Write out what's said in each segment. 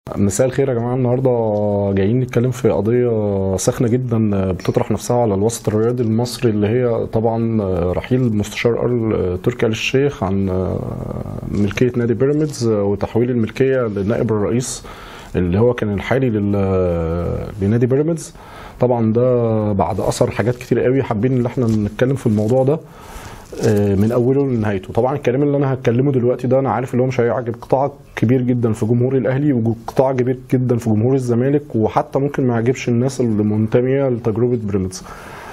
مساء الخير يا جماعه النهارده جايين نتكلم في قضيه ساخنه جدا بتطرح نفسها على الوسط الرياضي المصري اللي هي طبعا رحيل مستشار ال تركي آل الشيخ عن ملكيه نادي بيراميدز وتحويل الملكيه للنائب الرئيس اللي هو كان الحالي لنادي بيراميدز طبعا ده بعد اثر حاجات كتير قوي حابين ان احنا نتكلم في الموضوع ده من اوله لنهايته طبعا الكلام اللي انا هتكلمه دلوقتي ده انا عارف اللي هو مش هيعجب قطاع كبير جدا في جمهور الاهلي وقطاع كبير جدا في جمهور الزمالك وحتى ممكن ما يعجبش الناس اللي منتميه لتجربه بيراميدز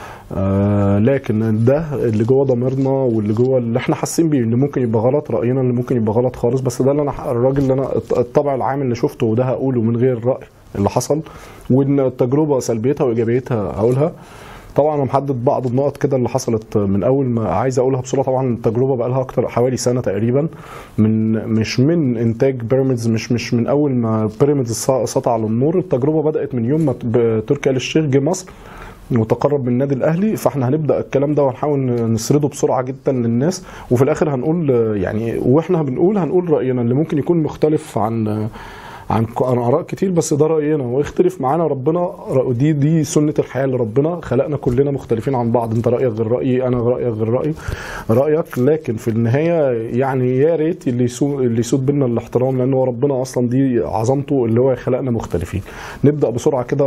آه لكن ده اللي جوه ضميرنا واللي جوه اللي احنا حاسين بيه اللي ممكن يبقى غلط راينا اللي ممكن يبقى غلط خالص بس ده اللي انا الراجل اللي انا الطبع العام اللي شفته وده هقوله من غير راي اللي حصل وان التجربه سلبيتها وايجابيتها هقولها طبعا انا محدد بعض النقط كده اللي حصلت من اول ما عايز اقولها بسرعه طبعا التجربه بقى لها اكتر حوالي سنه تقريبا من مش من انتاج بيراميدز مش مش من اول ما بيراميدز سطع على النور التجربه بدات من يوم ما تركي آل الشيخ جه مصر وتقرب من النادي الاهلي فاحنا هنبدا الكلام ده وهنحاول نسرده بسرعه جدا للناس وفي الاخر هنقول يعني واحنا بنقول هنقول راينا اللي ممكن يكون مختلف عن عن عن اراء كتير بس ده راينا ويختلف معانا ربنا دي دي سنه الحياه اللي ربنا خلقنا كلنا مختلفين عن بعض انت رايك غير رايي انا رايك غير رايي رايك لكن في النهايه يعني يا ريت اللي يسود اللي يسود بينا الاحترام لان هو ربنا اصلا دي عظمته اللي هو خلقنا مختلفين نبدا بسرعه كده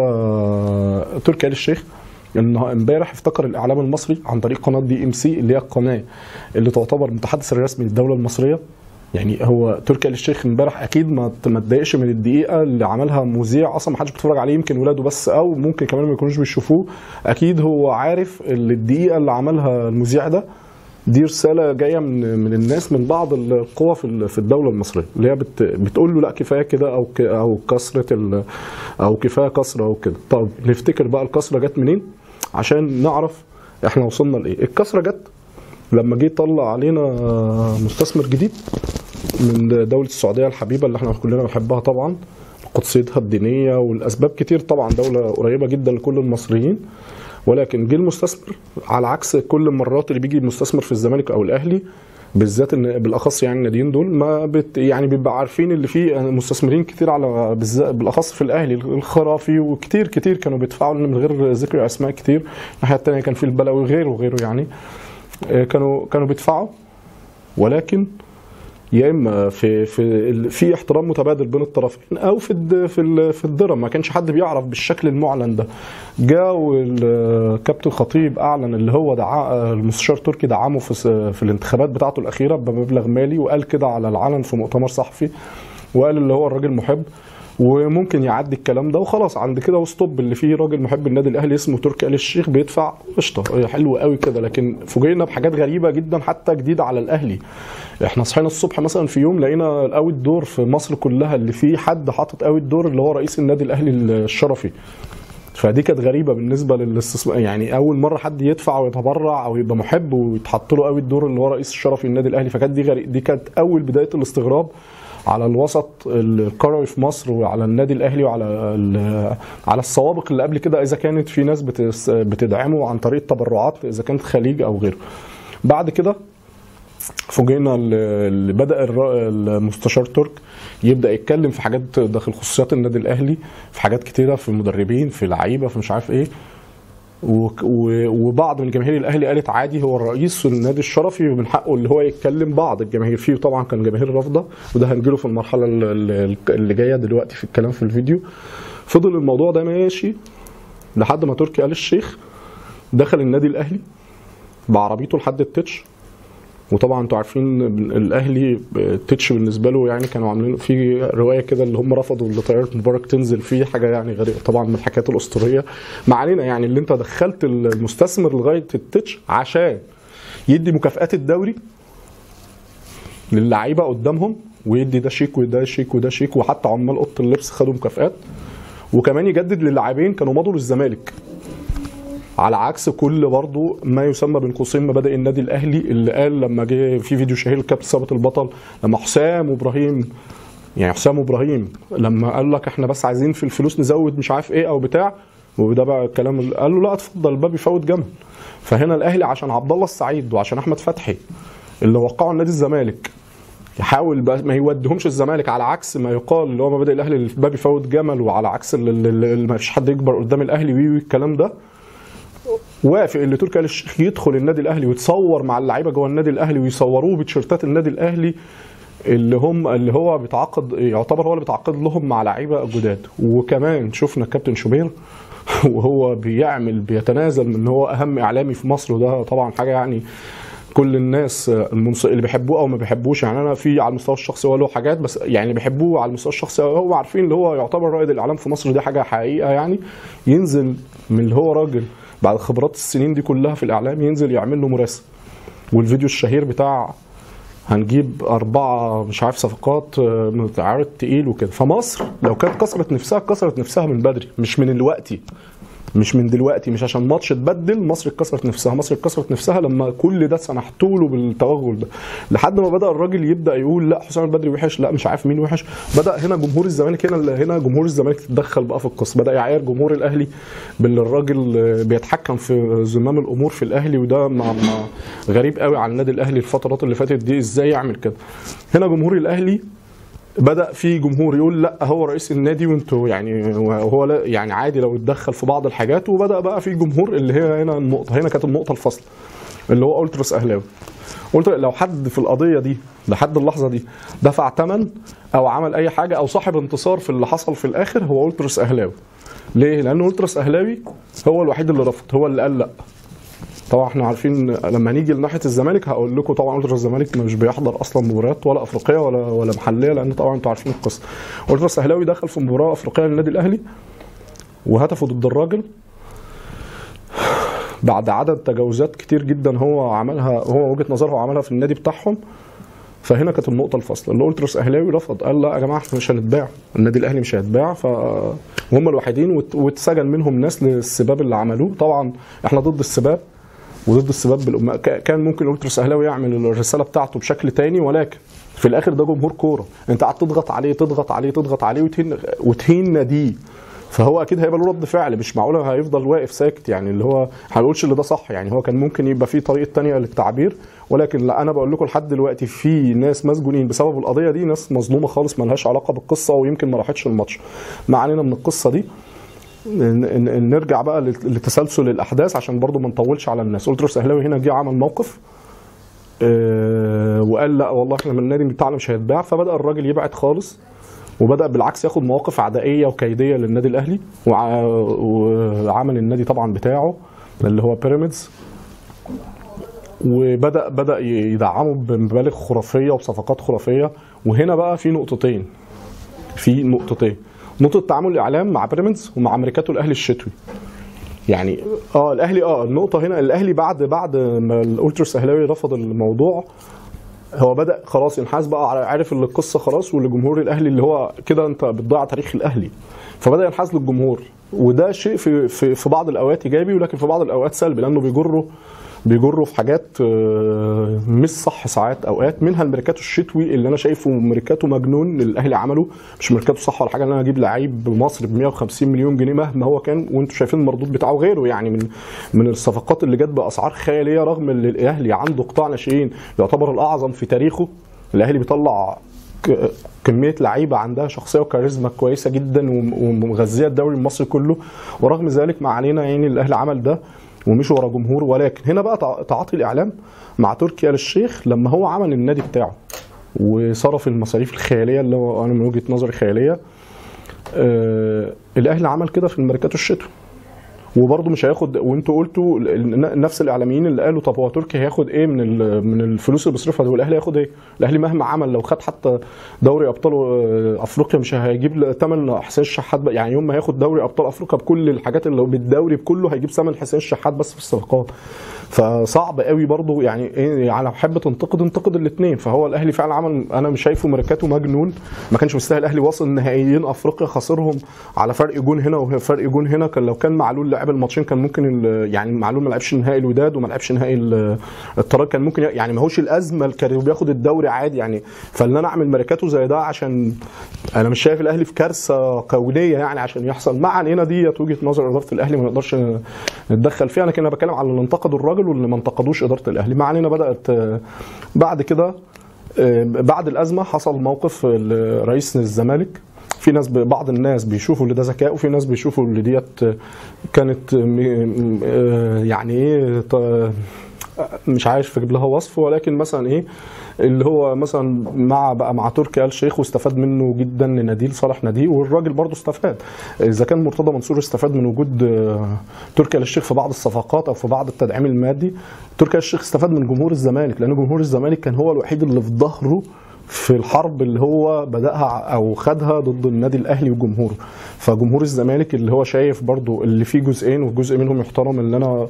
تركي آل الشيخ امبارح افتكر الاعلام المصري عن طريق قناه دي ام سي اللي هي القناه اللي تعتبر المتحدث الرسمي للدوله المصريه يعني هو تركي آل الشيخ امبارح اكيد ما ما اتضايقش من الدقيقه اللي عملها مذيع اصلا ما حدش بيتفرج عليه يمكن ولاده بس او ممكن كمان ما يكونوش بيشوفوه اكيد هو عارف الدقيقه اللي عملها المذيع ده دي رساله جايه من من الناس من بعض القوى في في الدوله المصريه اللي هي بت بتقول له لا كفايه كده او او كسره او كفايه كسره او كده طب نفتكر بقى الكسره جت منين عشان نعرف احنا وصلنا لايه الكسره جت لما جه طلع علينا مستثمر جديد من دولة السعودية الحبيبة اللي احنا كلنا بنحبها طبعا قدسيتها الدينية والأسباب كتير طبعا دولة قريبة جدا لكل المصريين ولكن جه المستثمر على عكس كل المرات اللي بيجي المستثمر في الزمالك أو الأهلي بالذات ان بالاخص يعني الناديين دول ما بت يعني بيبقى عارفين اللي فيه مستثمرين كتير على بالاخص في الاهلي الخرافي وكتير كتير كانوا بيدفعوا من غير ذكر اسماء كتير الناحيه الثانيه كان في البلاوي وغيره وغيره يعني كانوا كانوا بيدفعوا ولكن يا اما في في في احترام متبادل بين الطرفين او في في في الدرم ما كانش حد بيعرف بالشكل المعلن ده جاء والكابتن خطيب اعلن اللي هو دعا المستشار تركي دعمه في في الانتخابات بتاعته الاخيره بمبلغ مالي وقال كده على العلن في مؤتمر صحفي وقال اللي هو الراجل محب وممكن يعدي الكلام ده وخلاص عند كده وستوب اللي فيه راجل محب النادي الاهلي اسمه تركي آل الشيخ بيدفع قشطه حلو قوي كده لكن فوجئنا بحاجات غريبه جدا حتى جديده على الاهلي احنا صحينا الصبح مثلا في يوم لقينا الاوت دور في مصر كلها اللي فيه حد حاطط اوت دور اللي هو رئيس النادي الاهلي الشرفي فدي كانت غريبه بالنسبه للاستثمار يعني اول مره حد يدفع ويتبرع او يبقى محب ويتحط له قوي الدور اللي هو رئيس الشرفي النادي الاهلي فكانت دي غريب دي كانت اول بدايه الاستغراب على الوسط الكروي في مصر وعلى النادي الاهلي وعلى على السوابق اللي قبل كده اذا كانت في ناس بتدعمه عن طريق تبرعات اذا كانت خليج او غيره. بعد كده فوجئنا اللي بدا المستشار ترك يبدا يتكلم في حاجات داخل خصوصيات النادي الاهلي في حاجات كتيره في مدربين في لعيبه في مش عارف ايه وبعض من جماهير الاهلي قالت عادي هو الرئيس النادي الشرفي ومن حقه اللي هو يتكلم بعض الجماهير فيه طبعا كان جماهير رافضه وده هنجيله في المرحله اللي جايه دلوقتي في الكلام في الفيديو فضل الموضوع ده ماشي لحد ما تركي آل الشيخ دخل النادي الاهلي بعربيته لحد التتش وطبعا انتوا عارفين الاهلي التتش بالنسبه له يعني كانوا عاملين في روايه كده اللي هم رفضوا اللي طياره مبارك تنزل فيه حاجه يعني غريبه طبعا من الحكايات الاسطوريه ما علينا يعني اللي انت دخلت المستثمر لغايه التتش عشان يدي مكافئات الدوري للعيبه قدامهم ويدي ده شيك وده شيك وده شيك وحتى عمال اوضه اللبس خدوا مكافئات وكمان يجدد للاعبين كانوا مضوا للزمالك على عكس كل برضه ما يسمى بين قوسين مبادئ النادي الاهلي اللي قال لما جه في فيديو شهير الكابتن ثابت البطل لما حسام وابراهيم يعني حسام وابراهيم لما قال لك احنا بس عايزين في الفلوس نزود مش عارف ايه او بتاع وده بقى الكلام اللي قال له لا اتفضل الباب يفوت جمل فهنا الاهلي عشان عبد الله السعيد وعشان احمد فتحي اللي وقعوا النادي الزمالك يحاول بقى ما يوديهمش الزمالك على عكس ما يقال اللي هو مبادئ الاهلي الباب يفوت جمل وعلى عكس اللي ما فيش حد يكبر قدام الاهلي وي الكلام ده وافق اللي تركي آل الشيخ يدخل النادي الاهلي ويتصور مع اللعيبه جوه النادي الاهلي ويصوروه بتيشيرتات النادي الاهلي اللي هم اللي هو بيتعاقد يعتبر هو اللي بيتعاقد لهم مع لعيبه جداد وكمان شفنا الكابتن شوبير وهو بيعمل بيتنازل من ان هو اهم اعلامي في مصر وده طبعا حاجه يعني كل الناس المنص... اللي بيحبوه او ما بيحبوش يعني انا في على المستوى الشخصي هو له حاجات بس يعني بيحبوه على المستوى الشخصي هو عارفين اللي هو يعتبر رائد الاعلام في مصر دي حاجه حقيقه يعني ينزل من اللي هو راجل بعد خبرات السنين دي كلها في الاعلام ينزل يعمل له مراسل والفيديو الشهير بتاع هنجيب أربعة مش عارف صفقات عارض تقيل وكده فمصر لو كانت كسرت نفسها كسرت نفسها من بدري مش من دلوقتي مش من دلوقتي مش عشان ماتش اتبدل مصر اتكسرت نفسها مصر اتكسرت نفسها لما كل ده سمحتوا له بالتوغل ده لحد ما بدا الراجل يبدا يقول لا حسام البدري وحش لا مش عارف مين وحش بدا هنا جمهور الزمالك هنا هنا جمهور الزمالك تتدخل بقى في القصه بدا يعاير جمهور الاهلي باللي الراجل بيتحكم في زمام الامور في الاهلي وده ما ما غريب قوي على النادي الاهلي الفترات اللي فاتت دي ازاي يعمل كده هنا جمهور الاهلي بدا في جمهور يقول لا هو رئيس النادي وانتوا يعني وهو لا يعني عادي لو اتدخل في بعض الحاجات وبدا بقى في جمهور اللي هي هنا النقطه هنا كانت النقطه الفاصله اللي هو التراس اهلاوي قلت لو حد في القضيه دي لحد اللحظه دي دفع ثمن او عمل اي حاجه او صاحب انتصار في اللي حصل في الاخر هو التراس اهلاوي ليه؟ لان التراس اهلاوي هو الوحيد اللي رفض هو اللي قال لا طبعا احنا عارفين لما نيجي لناحيه الزمالك هقول لكم طبعا التراس الزمالك مش بيحضر اصلا مباريات ولا افريقيه ولا ولا محليه لان طبعا انتوا عارفين القصه التراس اهلاوي دخل في مباراه افريقيه للنادي الاهلي وهتفوا ضد الراجل بعد عدد تجاوزات كتير جدا هو عملها هو وجهه نظره هو عملها في النادي بتاعهم فهنا كانت النقطه الفاصله اللي التراس اهلاوي رفض قال لا يا جماعه احنا مش هنتباع النادي الاهلي مش هيتباع فهم الوحيدين واتسجن منهم ناس للسباب اللي عملوه طبعا احنا ضد السباب وضد السباب بالأمة كان ممكن الالتراس اهلاوي يعمل الرساله بتاعته بشكل تاني ولكن في الاخر ده جمهور كوره انت قاعد تضغط عليه تضغط عليه تضغط عليه وتهين وتهين ناديه فهو اكيد هيبقى له رد فعل مش معقوله هيفضل واقف ساكت يعني اللي هو ما بقولش اللي ده صح يعني هو كان ممكن يبقى فيه طريقه تانية للتعبير ولكن لا انا بقول لكم لحد دلوقتي في ناس مسجونين بسبب القضيه دي ناس مظلومه خالص ما لهاش علاقه بالقصه ويمكن ما راحتش الماتش ما علينا من القصه دي نرجع بقى لتسلسل الاحداث عشان برضو ما نطولش على الناس التراس اهلاوي هنا جه عمل موقف أه وقال لا والله احنا من النادي بتاعنا مش هيتباع فبدا الراجل يبعد خالص وبدا بالعكس ياخد مواقف عدائيه وكيديه للنادي الاهلي وعمل النادي طبعا بتاعه اللي هو بيراميدز وبدا بدا يدعمه بمبالغ خرافيه وبصفقات خرافيه وهنا بقى في نقطتين في نقطتين نقطه تعامل الاعلام مع بيراميدز ومع ميركاتو الاهلي الشتوي يعني اه الاهلي اه النقطه هنا الاهلي بعد بعد ما الالتراس اهلاوي رفض الموضوع هو بدا خلاص ينحاز بقى عارف ان القصه خلاص والجمهور الاهلي اللي هو كده انت بتضيع تاريخ الاهلي فبدا ينحاز للجمهور وده شيء في في في بعض الاوقات ايجابي ولكن في بعض الاوقات سلبي لانه بيجره بيجروا في حاجات مش صح ساعات اوقات منها الميركاتو الشتوي اللي انا شايفه ميركاتو مجنون اللي الاهلي عمله مش ميركاتو صح ولا حاجه ان انا اجيب لعيب بمصر ب 150 مليون جنيه مهما هو كان وانتم شايفين المردود بتاعه غيره يعني من من الصفقات اللي جت باسعار خياليه رغم ان الاهلي عنده قطاع ناشئين يعتبر الاعظم في تاريخه الاهلي بيطلع كميه لعيبه عندها شخصيه وكاريزما كويسه جدا ومغذيه الدوري المصري كله ورغم ذلك ما علينا يعني الاهلي عمل ده ومشوا ورا جمهور ولكن هنا بقى تعاطي الاعلام مع تركي آل الشيخ لما هو عمل النادي بتاعه وصرف المصاريف الخياليه اللي هو انا من وجهه نظري خياليه آه الاهلي عمل كده في الميركاتو الشتوي وبرضه مش هياخد وانتوا قلتوا نفس الاعلاميين اللي قالوا طب هو تركي هياخد ايه من من الفلوس اللي بيصرفها دي والاهلي هياخد ايه؟ الاهلي مهما عمل لو خد حتى دوري ابطال افريقيا مش هيجيب ثمن حسين الشحات يعني يوم ما هياخد دوري ابطال افريقيا بكل الحاجات اللي بالدوري بكله هيجيب ثمن حسين الشحات بس في الصفقات فصعب قوي برضه يعني ايه يعني بحب تنتقد انتقد الاثنين فهو الاهلي فعلا عمل انا مش شايفه ميركاتو مجنون ما كانش مستاهل الاهلي واصل نهائيين افريقيا خسرهم على فرق جون هنا وفرق جون هنا كان لو كان معلول لعب الماتشين كان ممكن يعني معلول ما لعبش نهائي الوداد وما لعبش نهائي الترجي كان ممكن يعني ما هوش الازمه كان بياخد الدوري عادي يعني فان انا اعمل ميركاتو زي ده عشان انا مش شايف الاهلي في كارثه كونيه يعني عشان يحصل ما علينا ديت وجهه نظر اداره الاهلي ما نقدرش نتدخل فيها لكن انا بتكلم على اللي انتقدوا الراجل واللي ما انتقدوش اداره الاهلي ما علينا بدات بعد كده آه، بعد الازمه حصل موقف لرئيس الزمالك في ناس بعض الناس بيشوفوا اللي ده ذكاء وفي ناس بيشوفوا اللي ديت كانت م- آه، يعني ايه ط- مش عارف اجيب لها وصف ولكن مثلا ايه اللي هو مثلا مع بقى مع تركي آل شيخ واستفاد منه جدا ناديل صالح ناديه والراجل برضه استفاد اذا كان مرتضى منصور استفاد من وجود آه، تركي آل الشيخ في بعض الصفقات او في بعض التدعيم المادي تركي آل الشيخ استفاد من جمهور الزمالك لان جمهور الزمالك كان هو الوحيد اللي في ظهره في الحرب اللي هو بدأها او خدها ضد النادي الاهلي وجمهوره فجمهور الزمالك اللي هو شايف برضو اللي فيه جزئين وجزء منهم يحترم اللي انا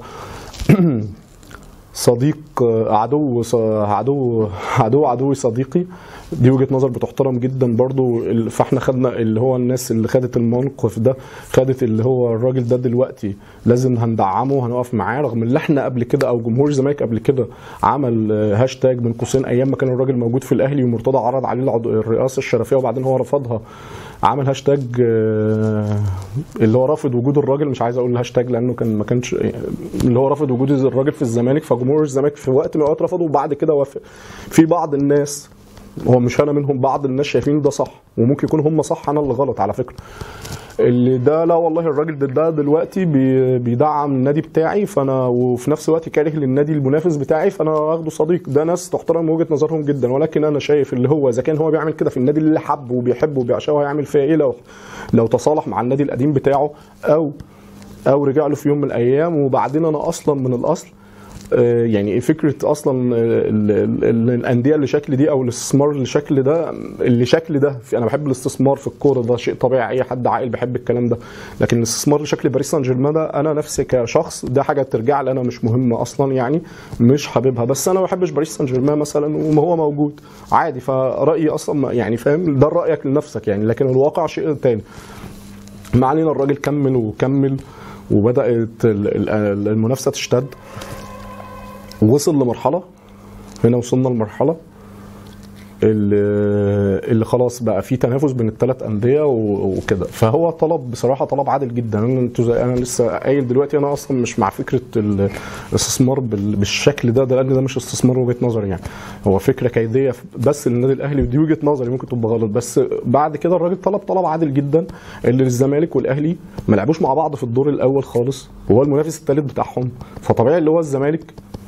صديق عدو عدو عدو عدوي صديقي دي وجهه نظر بتحترم جدا برضو ال- فاحنا خدنا اللي هو الناس اللي خدت الموقف ده خدت اللي هو الراجل ده دلوقتي لازم هندعمه وهنقف معاه رغم اللي احنا قبل كده او جمهور الزمالك قبل كده عمل آه، هاشتاج من قوسين ايام ما كان الراجل موجود في الاهلي ومرتضى عرض عليه العضو- الرئاسه الشرفيه وبعدين هو رفضها عمل هاشتاج آه، اللي هو رافض وجود الراجل مش عايز اقول الهاشتاج لانه كان ما كانش اللي هو رافض وجود الراجل في الزمالك فجمهور الزمالك في وقت من الاوقات رفضه وبعد كده وافق في بعض الناس هو مش انا منهم بعض الناس شايفين ده صح وممكن يكون هم صح انا اللي غلط على فكره اللي ده لا والله الراجل ده, ده دلوقتي بي- بيدعم النادي بتاعي فانا وفي نفس الوقت كاره للنادي المنافس بتاعي فانا واخده صديق ده ناس تحترم وجهه نظرهم جدا ولكن انا شايف اللي هو اذا كان هو بيعمل كده في النادي اللي حبه وبيحبه وبيعشقه هيعمل فيها ايه لو لو تصالح مع النادي القديم بتاعه او او رجع له في يوم من الايام وبعدين انا اصلا من الاصل آه، يعني فكره اصلا آه، ال- ال- ال- الانديه اللي شكل دي او الاستثمار اللي شكل ده اللي شكل ده في انا بحب الاستثمار في الكوره ده شيء طبيعي اي حد عاقل بيحب الكلام ده لكن الاستثمار اللي شكل باريس سان جيرمان ده انا نفسي كشخص ده حاجه ترجع لي انا مش مهمه اصلا يعني مش حاببها بس انا ما بحبش باريس سان جيرمان مثلا وما هو موجود عادي فرايي اصلا ما- يعني فاهم ده رايك لنفسك يعني لكن الواقع شيء تاني ما علينا الراجل كمل وكمل وبدات ال- ال- المنافسه تشتد وصل لمرحله هنا وصلنا لمرحله اللي, اللي خلاص بقى في تنافس بين الثلاث انديه و- وكده فهو طلب بصراحه طلب عادل جدا انا انتوا زي انا لسه قايل دلوقتي انا اصلا مش مع فكره ال- الاستثمار بال- بالشكل ده ده لان ده مش استثمار وجهه نظري يعني هو فكره كيديه بس للنادي الاهلي ودي وجهه نظري ممكن تبقى غلط بس بعد كده الراجل طلب طلب عادل جدا اللي الزمالك والاهلي ما لعبوش مع بعض في الدور الاول خالص وهو المنافس الثالث بتاعهم فطبيعي اللي هو الزمالك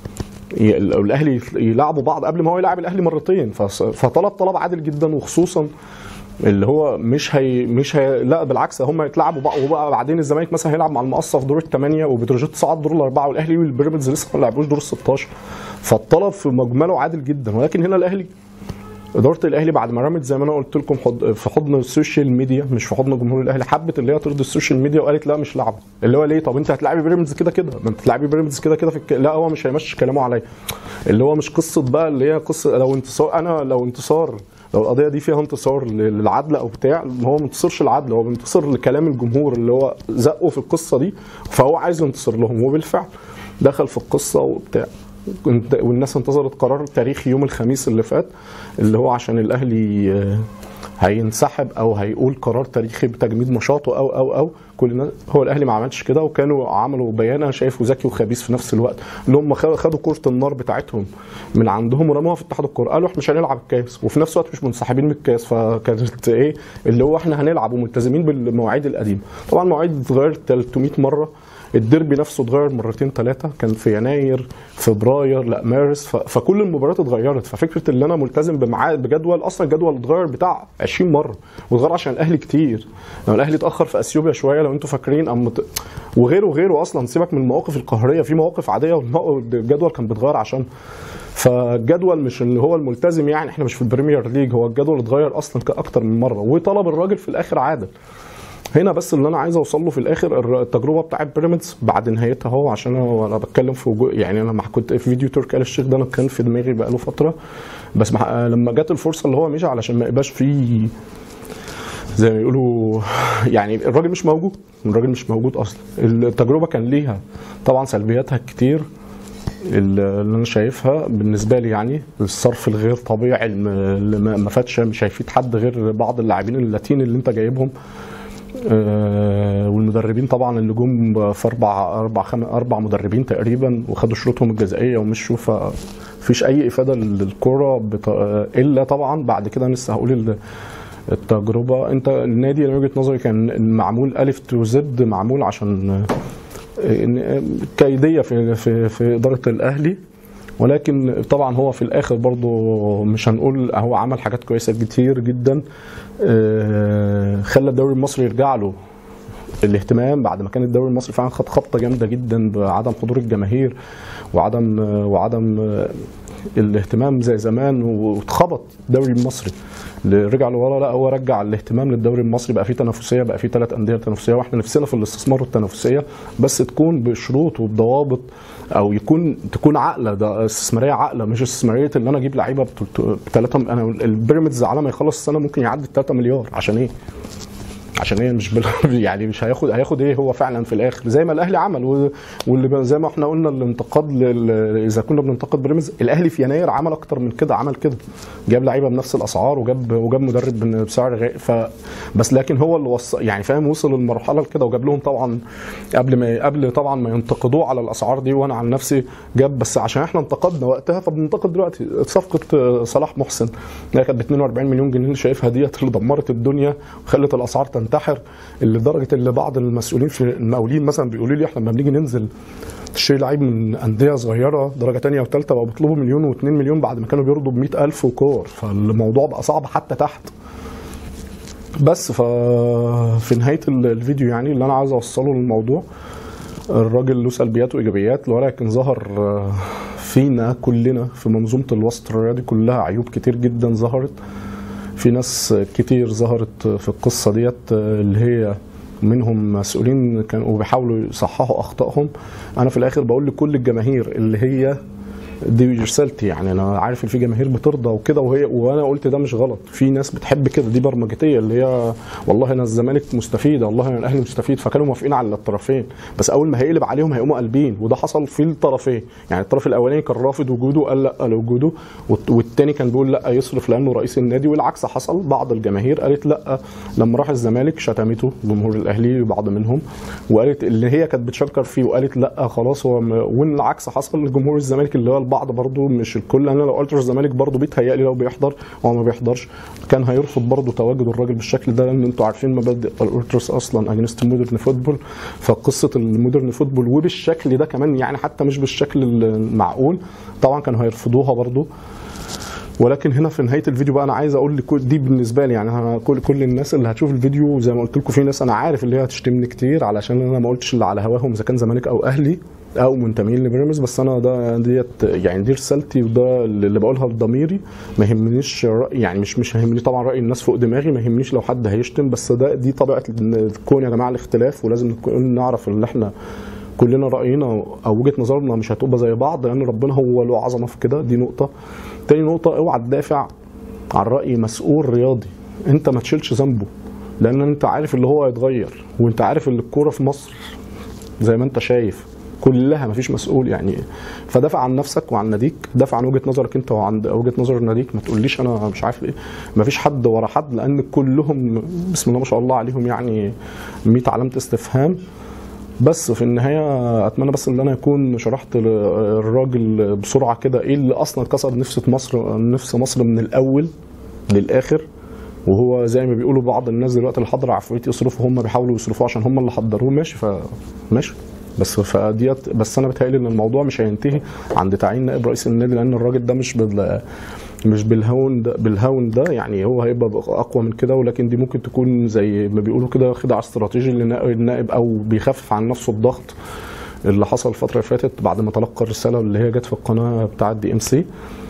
ي- الاهلي يلعبوا بعض قبل ما هو يلعب الاهلي مرتين فص- فطلب طلب عادل جدا وخصوصا اللي هو مش هي مش هي لا بالعكس هم يتلعبوا بقى وبقى بعدين الزمالك مثلا هيلعب مع المقصه في دور الثمانيه وبتروجيت صعد دور الاربعه والاهلي والبيراميدز لسه ما لعبوش دور ال 16 فالطلب في مجمله عادل جدا ولكن هنا الاهلي اداره الاهلي بعد ما رمت زي ما انا قلت لكم حض... في حضن السوشيال ميديا مش في حضن جمهور الاهلي حبت اللي هي ترضي السوشيال ميديا وقالت لا مش لعبه اللي هو ليه طب انت هتلعبي بيراميدز كده كده ما انت تلعبي بيراميدز كده كده في الك... لا هو مش هيمشي كلامه عليا اللي هو مش قصه بقى اللي هي قصه لو انتصار انا لو انتصار لو القضيه دي فيها انتصار للعدل او بتاع هو ما انتصرش العدل هو بينتصر لكلام الجمهور اللي هو زقه في القصه دي فهو عايز ينتصر لهم وبالفعل دخل في القصه وبتاع كنت- والناس انتظرت قرار تاريخي يوم الخميس اللي فات اللي هو عشان الاهلي آه، هينسحب او هيقول قرار تاريخي بتجميد نشاطه او او او كل الناس هو الاهلي ما عملش كده وكانوا عملوا بيان انا شايفه ذكي وخبيث في نفس الوقت ان هم خ- خدوا كره النار بتاعتهم من عندهم ورموها في اتحاد الكوره قالوا احنا مش هنلعب الكاس وفي نفس الوقت مش منسحبين من الكاس فكانت ايه اللي هو احنا هنلعب وملتزمين بالمواعيد القديمه طبعا المواعيد اتغيرت 300 مره الديربي نفسه اتغير مرتين ثلاثه كان في يناير فبراير لا مارس ف... فكل المباريات اتغيرت ففكره ان انا ملتزم بميعاد بجدول اصلا الجدول اتغير بتاع 20 مره واتغير عشان الاهلي كتير لو الاهلي اتاخر في اثيوبيا شويه لو انتوا فاكرين أم ت... وغيره وغيره اصلا سيبك من المواقف القهريه في مواقف عاديه والمو- الجدول كان بيتغير عشان فالجدول مش اللي هو الملتزم يعني احنا مش في البريمير ليج هو الجدول اتغير اصلا اكتر من مره وطلب الراجل في الاخر عادل هنا بس اللي انا عايز اوصل له في الاخر الر- التجربه بتاعت بيراميدز بعد نهايتها اهو عشان انا انا بتكلم في وجو يعني انا ما كنت في فيديو تركي آل الشيخ ده انا كان في دماغي بقاله فتره بس مع لما جت الفرصه اللي هو مشي علشان ما يبقاش فيه زي ما يقولوا يعني الراجل مش موجود الراجل مش موجود اصلا التجربه كان ليها طبعا سلبياتها كتير اللي انا شايفها بالنسبه لي يعني الصرف الغير طبيعي الم- اللي ما ما فاتش مش هيفيد حد غير بعض اللاعبين اللاتين اللي انت جايبهم آه، والمدربين طبعا اللي جم في اربع اربع خم... اربع مدربين تقريبا وخدوا شروطهم الجزائيه ومشوا ف مفيش اي افاده للكره بط... الا طبعا بعد كده أنا لسه هقول ال- التجربه انت النادي من وجهه نظري كان معمول الف تو زد معمول عشان إن- كيديه في في في اداره الاهلي ولكن طبعا هو في الاخر برضه مش هنقول هو عمل حاجات كويسه كتير جدا آه، خلى الدوري المصري يرجع له الاهتمام بعد ما كان الدوري المصري فعلا خد خبطه جامده جدا بعدم حضور الجماهير وعدم وعدم الاهتمام زي زمان واتخبط الدوري المصري اللي رجع لورا لا هو رجع الاهتمام للدوري المصري بقى فيه تنافسيه بقى فيه ثلاث انديه تنافسيه واحنا نفسنا في الاستثمار والتنافسيه بس تكون بشروط وبضوابط او يكون تكون عاقله ده استثماريه عاقله مش استثماريه ان انا اجيب لعيبه ب 3 انا البيراميدز على ما يخلص السنه ممكن يعدي 3 مليار عشان ايه؟ عشان ايه مش بال... يعني مش هياخد هياخد ايه هو فعلا في الاخر زي ما الاهلي عمل و... واللي ب- زي ما احنا قلنا الانتقاد لل... اذا كنا بننتقد بيراميدز الاهلي في يناير عمل اكتر من كده عمل كده جاب لعيبه بنفس الاسعار وجاب وجاب مدرب بن- بسعر غالي ف بس لكن هو اللي وص... يعني فاهم وصل للمرحله لكده وجاب لهم طبعا قبل ما قبل طبعا ما ينتقدوه على الاسعار دي وانا عن نفسي جاب بس عشان احنا انتقدنا وقتها فبننتقد دلوقتي صفقه صلاح محسن اللي كانت ب 42 مليون جنيه اللي شايفها ديت اللي دمرت الدنيا وخلت الاسعار تنتحر اللي لدرجه اللي بعض المسؤولين في المقاولين مثلا بيقولوا لي احنا لما بنيجي ننزل تشتري لعيب من انديه صغيره درجه ثانيه وثالثه بقوا بيطلبوا مليون و2 مليون بعد ما كانوا بيرضوا ب 100000 وكور فالموضوع بقى صعب حتى تحت بس ففي نهايه ال- الفيديو يعني اللي انا عايز اوصله للموضوع الراجل له سلبيات وايجابيات ولكن ظهر آه، فينا كلنا في منظومه الوسط الرياضي كلها عيوب كتير جدا ظهرت في ناس كتير ظهرت في القصه ديت آه، اللي هي منهم مسؤولين كانوا بيحاولوا يصححوا اخطائهم انا في الاخر بقول لكل الجماهير اللي هي دي رسالتي يعني انا عارف ان في جماهير بترضى وكده وهي وانا قلت ده مش غلط في ناس بتحب كده دي برمجتيه اللي هي والله انا الزمالك مستفيد والله انا الاهلي مستفيد فكانوا موافقين على الطرفين بس اول ما هيقلب عليهم هيقوموا قلبين وده حصل في الطرفين يعني الطرف الاولاني كان رافض وجوده قال لا لوجوده والت- والتاني كان بيقول لا يصرف لانه رئيس النادي والعكس حصل بعض الجماهير قالت لا لما راح الزمالك شتمته جمهور الاهلي وبعض منهم وقالت اللي هي كانت بتشكر فيه وقالت لا خلاص هو م... والعكس حصل لجمهور الزمالك اللي هو البعض برضه مش الكل انا لو قلت الزمالك برضه بيتهيألي لو بيحضر هو ما بيحضرش كان هيرفض برضه تواجد الراجل بالشكل ده لان انتوا عارفين مبادئ الاولترس اصلا اجنست مودرن فوتبول فقصه المودرن فوتبول وبالشكل ده كمان يعني حتى مش بالشكل المعقول طبعا كانوا هيرفضوها برضه ولكن هنا في نهايه الفيديو بقى انا عايز اقول لكل دي بالنسبه لي يعني انا كل كل الناس اللي هتشوف الفيديو زي ما قلت لكم في ناس انا عارف اللي هي هتشتمني كتير علشان انا ما قلتش اللي على هواهم اذا كان زمالك او اهلي او منتمين لبيراميدز بس انا ده ديت يعني دي رسالتي وده اللي بقولها لضميري ما يهمنيش رأي يعني مش مش هيهمني طبعا راي الناس فوق دماغي ما يهمنيش لو حد هيشتم بس ده دي طبيعه الكون يا جماعه الاختلاف ولازم نكون نعرف ان احنا كلنا راينا او وجهه نظرنا مش هتبقى زي بعض لان ربنا هو له عظمه في كده دي نقطه تاني نقطه اوعى تدافع عن راي مسؤول رياضي انت ما تشيلش ذنبه لان انت عارف اللي هو هيتغير وانت عارف ان الكوره في مصر زي ما انت شايف كلها مفيش مسؤول يعني فدافع عن نفسك وعن ناديك دافع عن وجهه نظرك انت وعن وجهه نظر ناديك ما تقوليش انا مش عارف ايه مفيش حد ورا حد لان كلهم بسم الله ما شاء الله عليهم يعني 100 علامه استفهام بس في النهايه اتمنى بس ان انا اكون شرحت للراجل بسرعه كده ايه اللي اصلا كسر نفس مصر نفس مصر من الاول للاخر وهو زي ما بيقولوا بعض الناس دلوقتي اللي حضر عفريت يصرفوا هم بيحاولوا يصرفوه عشان هم اللي حضروه ماشي فماشي بس فديت بس انا بتهيألي ان الموضوع مش هينتهي عند تعيين نائب رئيس النادي لان الراجل ده مش بال مش بالهون ده بالهون ده يعني هو هيبقى اقوى من كده ولكن دي ممكن تكون زي ما بيقولوا كده خدعه استراتيجي للنائب او بيخفف عن نفسه الضغط اللي حصل الفتره اللي فاتت بعد ما تلقى الرساله اللي هي جت في القناه بتاعه دي ام سي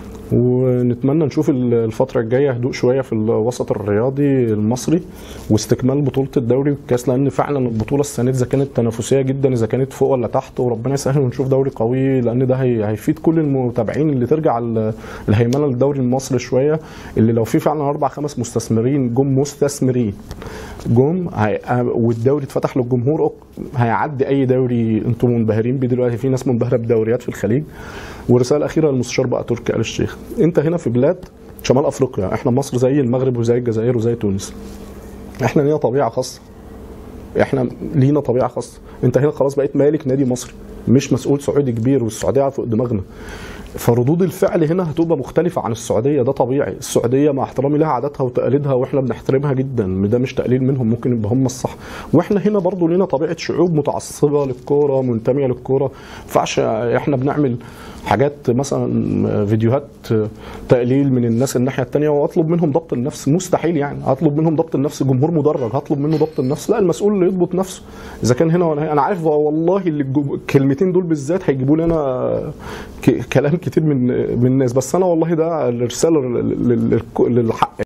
ونتمنى نشوف الفترة الجاية هدوء شوية في الوسط الرياضي المصري واستكمال بطولة الدوري والكاس لأن فعلا البطولة السنة دي إذا كانت تنافسية جدا إذا كانت فوق ولا تحت وربنا يسهل ونشوف دوري قوي لأن ده هي هيفيد كل المتابعين اللي ترجع الهيمنة للدوري المصري شوية اللي لو في فعلا أربع خمس مستثمرين جم مستثمرين جم والدوري اتفتح للجمهور هيعدي أي دوري أنتم منبهرين بيه دلوقتي في ناس منبهرة بدوريات في الخليج ورساله اخيره للمستشار بقى تركي آل الشيخ انت هنا في بلاد شمال افريقيا احنا مصر زي المغرب وزي الجزائر وزي تونس احنا لينا طبيعه خاصه احنا لينا طبيعه خاصه انت هنا خلاص بقيت مالك نادي مصري مش مسؤول سعودي كبير والسعوديه فوق دماغنا فردود الفعل هنا هتبقى مختلفة عن السعودية ده طبيعي السعودية مع احترامي لها عاداتها وتقاليدها واحنا بنحترمها جدا ده مش تقليل منهم ممكن يبقى هم الصح واحنا هنا برضو لنا طبيعة شعوب متعصبة للكورة منتمية للكورة فعش احنا بنعمل حاجات مثلا فيديوهات تقليل من الناس الناحيه الثانيه واطلب منهم ضبط النفس مستحيل يعني اطلب منهم ضبط النفس جمهور مدرج هطلب منه ضبط النفس لا المسؤول اللي يضبط نفسه اذا كان هنا ولا هنا انا عارف والله اللي الجو- الكلمتين دول بالذات هيجيبوا لي انا ك- كلام كتير من من الناس بس انا والله ده الرساله لل- لل- للحق